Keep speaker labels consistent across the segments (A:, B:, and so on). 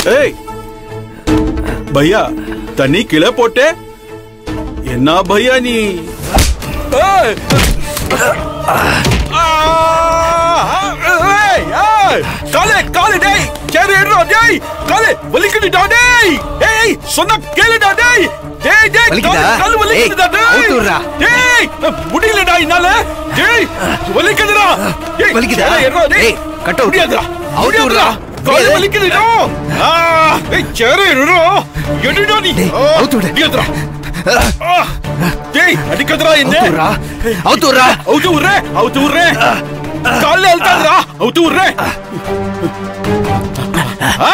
A: ஏய் பையா தண்ணி கீழே போட்டே என்ன பையா நீ ஏய்! ஆ! ஏய், ஏய்! காலே காலே டேய் கேரி எடுறா டேய் காலே வலிக்குதுடா டேய் ஏய் சொன்ன கேளுடா டேய் டேய் டேய்
B: வலிக்குதா?
A: காலு- காலு வலிக்குதுடா
B: ஏய்,
A: டேய்
B: அவுத்து விட்றா.
A: டேய் முடியலடா என்னால டேய் வலிக்குதுடா டேய்
B: வலிக்குதா?
A: சேலை எடுறா, டேய்
B: ஏய், கட்ட அவுத்து.
A: முடியாதுடா
B: அவுத்து
A: முடியாதுடா
B: விட்றா.
A: காலு
B: ஏய்.
A: வலிக்குதுடா ஆ ஏய் சேரு எடுறா எடுடா நீ
B: டேய்,
A: ஆ,
B: அவுத்து விடு.
A: முடியாதுடா ஆ, டேய் அடிக்கதுடா என்ன
B: அவுத்து விட்றா. அவுத்து விட்றா.
A: அவுத்து விடுறே அவுத்து விடுறே கால்ல அழுத்தாதுடா அவுத்து விடுறே ஆ!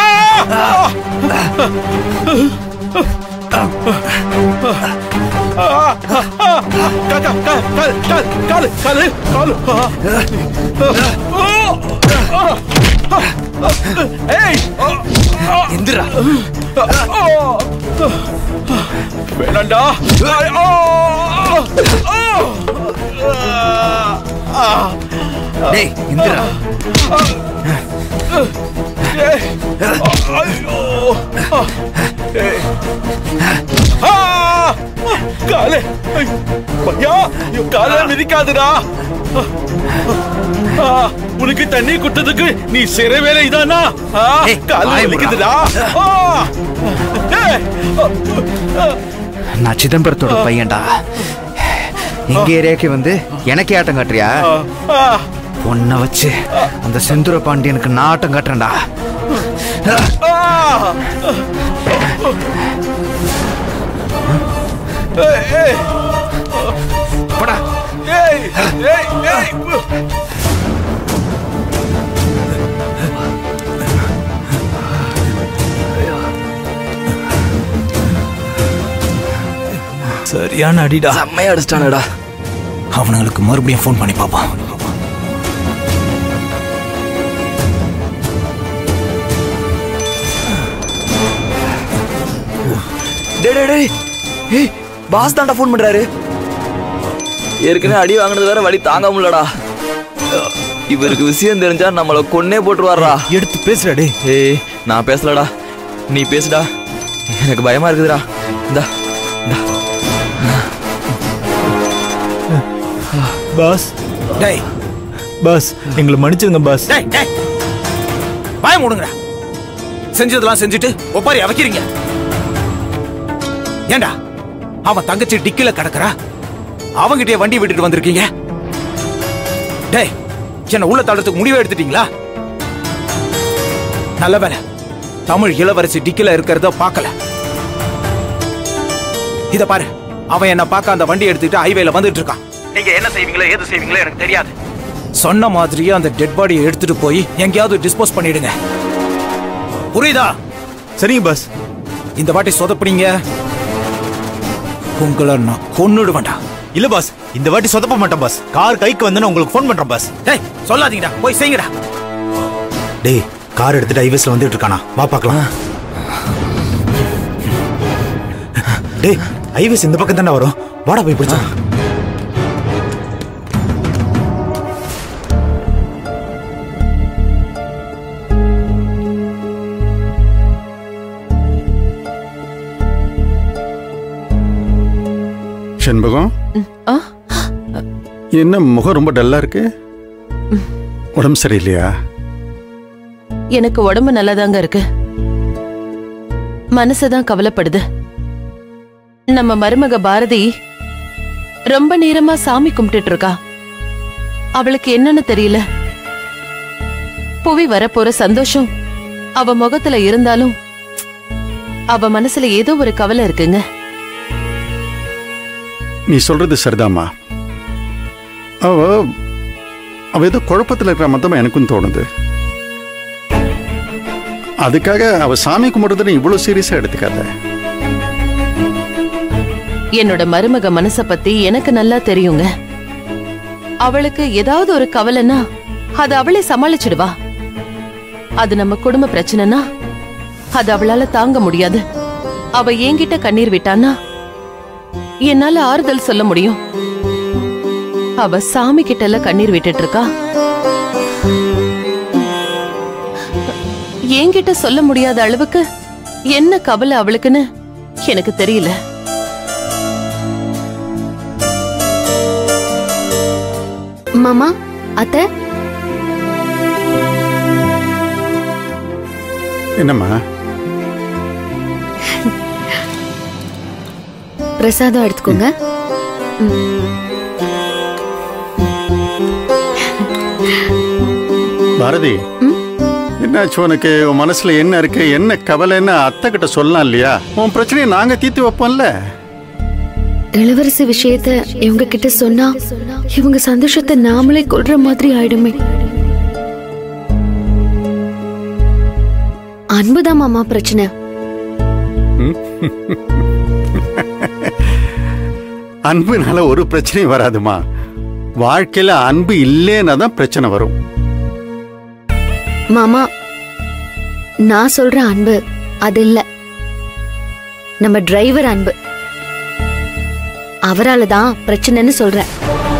A: கால், கால், கால், கால், கால், காலு, காலு, காலு. ஏய்!
B: எந்திரா
A: வேணாண்டா ஆ! ஆ!
B: டேய் எந்திரா
A: ஏய்! ஐயோ! ஏய்! ஆ! காலே ஐ! பையா என் காலை மிதிக்காதுடா ஆ, உனக்கு தண்ணி குட்டதுக்கு நீ சிறை வேலை இதானா ஆ,
B: ஏய்,
A: காலை
B: வாய்
A: வலிக்குதுடா ஆ! ஏய்!
B: நான் சிதம்பரத்தோட பையன்டா எங்க ஏரியாக்கு வந்து எனக்கே ஆட்டம் காட்டுறியா
A: ஆ!
B: உன்னை வச்சு அந்த செந்துர பாண்டியனுக்கு நான் ஆட்டம் காட்டுறேன்டா
A: ஆ! ஏய், ஏய்,
B: போடா
A: ஏய், ஏய், ஏய்.
C: சரியான அடிடா
B: செம்மையா அடிச்சிட்டானடா
C: அவனுங்களுக்கு மறுபடியும் ஃபோன் பண்ணி பார்ப்போம்
D: டேய் டேய் டேய் ஏய் பாஸ் தான்டா ஃபோன் பண்றாரு ஏற்கனவே அடி வாங்கினது வேற வழி தாங்க முடியலடா இவருக்கு விஷயம் தெரிஞ்சா நம்மள கொன்னே போட்டுருவாரா
C: எடுத்து பேசுடா டேய்
D: ஏய் நான் பேசலடா நீ பேசுடா எனக்கு பயமா இருக்குதுடா இந்தா இந்தா
C: பாஸ் டேய் பாஸ் எங்களை மன்னிச்சிருங்க பாஸ்
E: டேய் டேய் வாய மூடுங்கடா செஞ்சதெல்லாம் செஞ்சுட்டு ஒப்பாரி அவக்கிறீங்க ஏண்டா அவன் தங்கச்சி டிக்கில கிடக்குறா அவங்கிட்டே வண்டி விட்டுட்டு வந்திருக்கீங்க டேய் என்ன உள்ள தள்ளத்துக்கு முடிவே எடுத்துட்டீங்களா நல்ல வேலை தமிழ் இளவரசி டிக்கில இருக்கிறத பார்க்கல இத பாரு அவன் என்ன பார்க்க அந்த வண்டி எடுத்துட்டு ஹைவேல வந்துட்டு இருக்கான் நீங்க என்ன செய்வீங்களோ ஏது செய்வீங்களோ எனக்கு தெரியாது சொன்ன மாதிரியே அந்த டெட் பாடியை எடுத்துட்டு போய் எங்கேயாவது டிஸ்போஸ் பண்ணிடுங்க புரியுதா
C: சரிங்க பாஸ்
E: இந்த வாட்டி சொதப்புனீங்க உங்களை நான் கொன்னுடுவேன்டா
C: இல்ல பாஸ் இந்த வாட்டி சொதப்ப மாட்டேன் பாஸ் கார் கைக்கு வந்து நான் உங்களுக்கு ஃபோன் பண்றேன் பாஸ்
E: டேய் சொல்லாதீங்கடா போய் செய்யுங்கடா
C: டேய் கார் எடுத்துட்டு ஹைவேஸ்ல வந்துட்டு இருக்கானா வா பார்க்கலாம் டேய் ஹைவேஸ் இந்த பக்கம் தானே வரும் வாடா போய் பிடிச்சா
A: செண்பகம்
F: ஆ
A: என்ன முகம் ரொம்ப டல்லா இருக்கு உடம்பு சரியில்லையா
F: எனக்கு உடம்பு நல்லாதாங்க இருக்கு மனசுதான் கவலைப்படுது நம்ம மருமக பாரதி ரொம்ப நேரமா சாமி கும்பிட்டுட்டு இருக்கா அவளுக்கு என்னன்னு தெரியல புவி வரப்போற சந்தோஷம் அவ முகத்துல இருந்தாலும் அவ மனசுல ஏதோ ஒரு கவலை இருக்குங்க
A: நீ சொல்றது சரிதாம்மா அவ அவ ஏதோ குழப்பத்தில் இருக்கிற மொத்தமா எனக்கும் தோணுது அதுக்காக அவ சாமி கும்பிடுறதுன்னு இவ்வளவு சீரியஸா எடுத்துக்காத
F: என்னோட மருமக மனச பத்தி எனக்கு நல்லா தெரியுங்க அவளுக்கு ஏதாவது ஒரு கவலைன்னா அது அவளே சமாளிச்சிடுவா அது நம்ம குடும்ப பிரச்சனைனா அது அவளால தாங்க முடியாது அவ என்கிட்ட கண்ணீர் விட்டான்னா என்னால ஆறுதல் சொல்ல முடியும் அவ சாமி கிட்ட எல்லாம் கண்ணீர் விட்டுட்டு இருக்கா என்கிட்ட சொல்ல முடியாத அளவுக்கு என்ன கவலை அவளுக்குன்னு எனக்கு தெரியல
G: மாமா அத்தை
H: என்னம்மா
G: பிரசாதம் எடுத்துக்கோங்க
H: பாரதி என்னாச்சு உனக்கு உன் மனசுல என்ன இருக்கு என்ன கவலைன்னு அத்தை கிட்ட சொல்லலாம் இல்லையா உன் பிரச்சனையை நாங்க தீர்த்து வைப்போம்ல
G: இளவரசி விஷயத்த இவங்க கிட்ட சொன்னா இவங்க சந்தோஷத்தை நாமளே கொல்ற மாதிரி ஆயிடுமே அன்புதான் மாமா பிரச்சனை
H: அன்புனால ஒரு பிரச்சனையும் வராதுமா வாழ்க்கையில அன்பு இல்லைன்னா தான் பிரச்சனை வரும்
G: மாமா நான் சொல்ற அன்பு அது இல்ல நம்ம டிரைவர் அன்பு அவரால தான் பிரச்சனைன்னு சொல்றேன்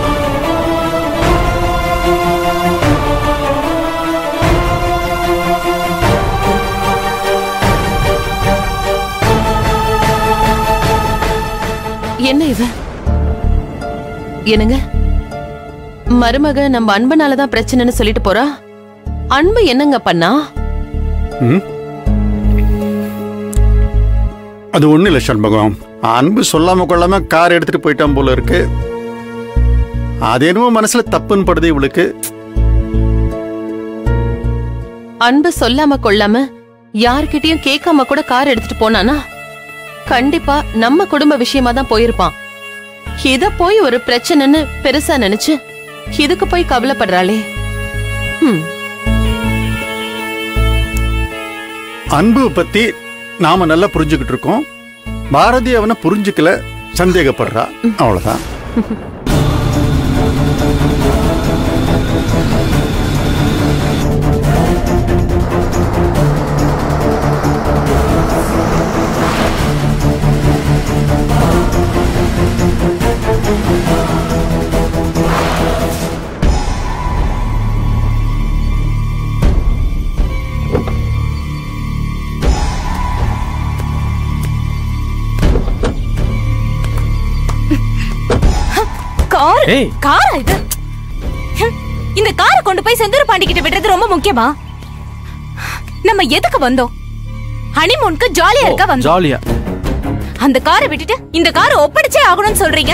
F: என்ன இவ என்னங்க மருமக நம்ம அன்பனாலதான் பிரச்சனைன்னு சொல்லிட்டு போறா அன்பு என்னங்க பண்ணா
H: ம்? அது ஒண்ணு இல்ல சண்முகம் அன்பு சொல்லாம கொள்ளாம கார் எடுத்துட்டு போயிட்டான் போல இருக்கு அது என்னமோ மனசுல தப்புன்னு படுது இவளுக்கு
F: அன்பு சொல்லாம கொள்ளாம யார்கிட்டயும் கேட்காம கூட கார் எடுத்துட்டு போனானா கண்டிப்பா நம்ம குடும்ப விஷயமா தான் போயிருப்பான் இத போய் ஒரு பிரச்சனைன்னு பெருசா நினைச்சு இதுக்கு போய் கவலைப்படுறாளே ஹம்,
H: அன்பு பத்தி நாம நல்லா புரிஞ்சுக்கிட்டு இருக்கோம் பாரதி அவனை புரிஞ்சுக்கல சந்தேகப்படுறா அவ்வளவுதான்
I: கார்
E: ஏய்
I: காரா இது ஹம், இந்த காரை கொண்டு போய் செந்தூர் பாண்டி கிட்ட விடுறது ரொம்ப முக்கியமா நம்ம எதுக்கு வந்தோம் ஹனிமூனுக்கு ஜாலியா இருக்க வந்தோம்
E: ஜாலியா
I: அந்த காரை விட்டுட்டு இந்த காரை ஒப்படைச்சே ஆகணும்னு சொல்றீங்க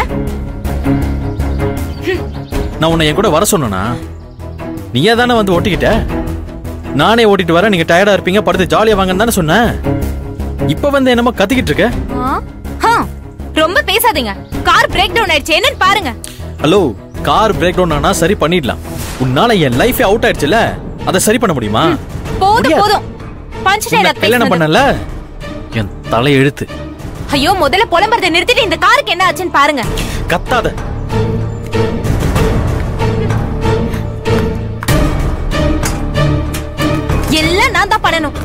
J: நான் உன்னை என் கூட வர சொன்னனா நீயே தானே வந்து ஓட்டிக்கிட்ட நானே ஓட்டிட்டு வரேன் நீங்க டயர்டா இருப்பீங்க படுத்து ஜாலியா வாங்கன்னு தானே சொன்னேன் இப்ப வந்து என்னமோ கத்திக்கிட்டு இருக்க
I: ஆ? ஆ, ரொம்ப பேசாதீங்க கார் பிரேக் டவுன் ஆயிடுச்சு என்னன்னு பாருங்க
J: ஹலோ கார் பிரேக் டவுன் ஆனா சரி பண்ணிடலாம் உன்னால என் லைஃபே அவுட் ஆயிடுச்சுல அதை சரி பண்ண முடியுமா
I: போதும்
J: முடியாது.
I: போதும் பஞ்ச்
J: உன்னை
I: டைலாக்
J: கல்யாணம் பண்ணல என் தலை எழுத்து
I: ஐயோ முதல்ல புலம்புறதை நிறுத்திட்டு இந்த காருக்கு என்ன ஆச்சுன்னு பாருங்க
J: கத்தாத
I: எல்லாம் நான் தான் பண்ணணும்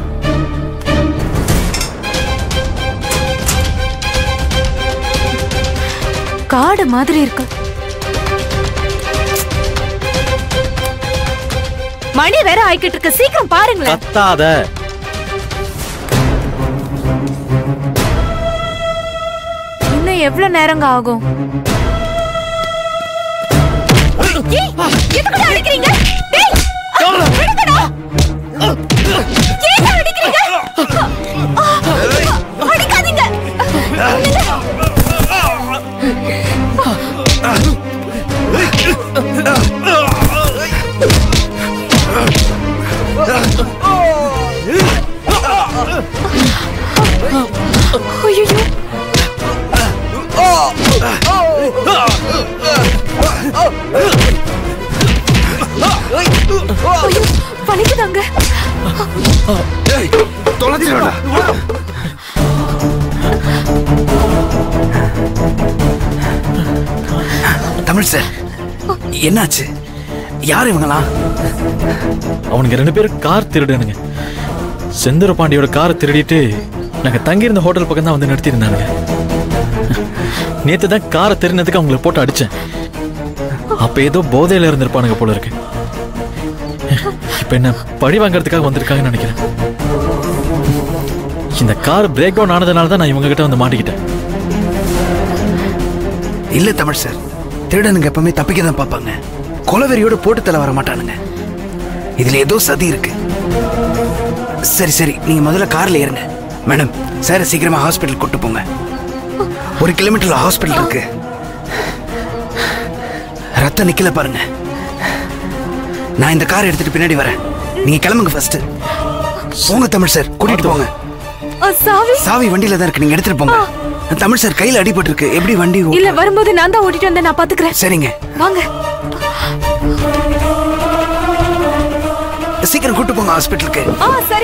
I: காடு மாதிரி இருக்கு மணி வேற ஆயிக்கிட்டு இருக்கு சீக்கிரம் பாருங்களேன்
J: கத்தாத
I: இன்னும் எவ்வளவு நேரங்க ஆகும் ஏய், எதுக்குடா அடிக்கிறீங்க? டேய், விடுங்கடா. ஏன்டா அடிக்கிறீங்க? அடிக்காதீங்க. ஐயையோ. ஐயோ, வலிக்குதாங்க
E: தமிழ் சார் என்னாச்சு யார் இவங்களாம்
J: அவனுங்க ரெண்டு பேரும் கார் திருடனுங்க செந்தூர பாண்டியோட காரை திருடிட்டு நாங்க தங்கியிருந்த ஹோட்டல் பக்கம் தான் வந்து நிறுத்தியிருந்தானுங்க நேத்து தான் காரை திருடினதுக்கு அவங்கள போட்டு அடிச்சேன் அப்ப ஏதோ போதையில இருந்திருப்பானுங்க போல இருக்கு இப்ப என்ன பழி வாங்குறதுக்காக வந்திருக்காங்கன்னு நினைக்கிறேன் இந்த கார் பிரேக் டவுன் ஆனதுனால தான் நான் இவங்க கிட்ட வந்து மாட்டிக்கிட்டேன்
B: இல்ல தமிழ் சார் திருடனுங்க எப்பவுமே தப்பிக்க தான் பார்ப்பாங்க கொலவெறியோட போட்டு தலை வர மாட்டானுங்க இதுல ஏதோ சதி இருக்கு சரி சரி நீங்க முதல்ல கார்ல ஏறுங்க மேடம் சார் சீக்கிரமா ஹாஸ்பிட்டல் கூட்டு போங்க ஒரு கிலோமீட்டர்ல ஹாஸ்பிட்டல் இருக்கு ரத்தம் நிக்கல பாருங்க நான் இந்த கார் எடுத்துட்டு பின்னாடி வரேன் நீங்க கிளம்புங்க ஃபர்ஸ்ட் போங்க தமிழ் சார் கூட்டிட்டு போங்க
I: ஆ, சாவி
B: சாவி வண்டியில தான் இருக்கு நீங்க எடுத்துட்டு போங்க தமிழ் சார் கையில அடிபட்டு இருக்கு எப்படி வண்டி ஓ-
I: இல்ல வரும்போது நான் தான் ஓட்டிட்டு வந்தேன் நான் பாத்துக்கிறேன்
B: சரிங்க
I: வாங்க
B: சீக்கிரம் கூட்டு போங்க ஹாஸ்பிட்டலுக்கு
I: ஆ சரி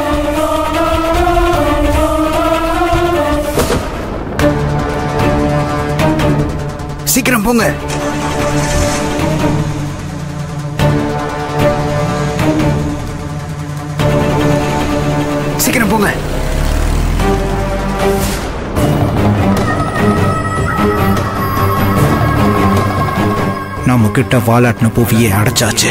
B: சீக்கிரம் போங்க சீக்கிரம் போங்க
E: நம்ம கிட்ட வாலாட்டின புவியை அடைச்சாச்சு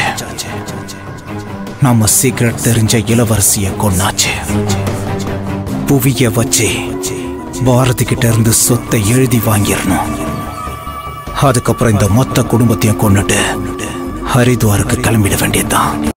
E: நம்ம சீக்கிரம் தெரிஞ்ச இளவரசிய கொன்னாச்சு புவிய வச்சு பாரதி கிட்ட இருந்து சொத்தை எழுதி வாங்கிடணும் அதுக்கப்புறம் இந்த மொத்த குடும்பத்தையும் கொன்னுட்டு ஹரித்வாருக்கு கிளம்பிட வேண்டியதுதான்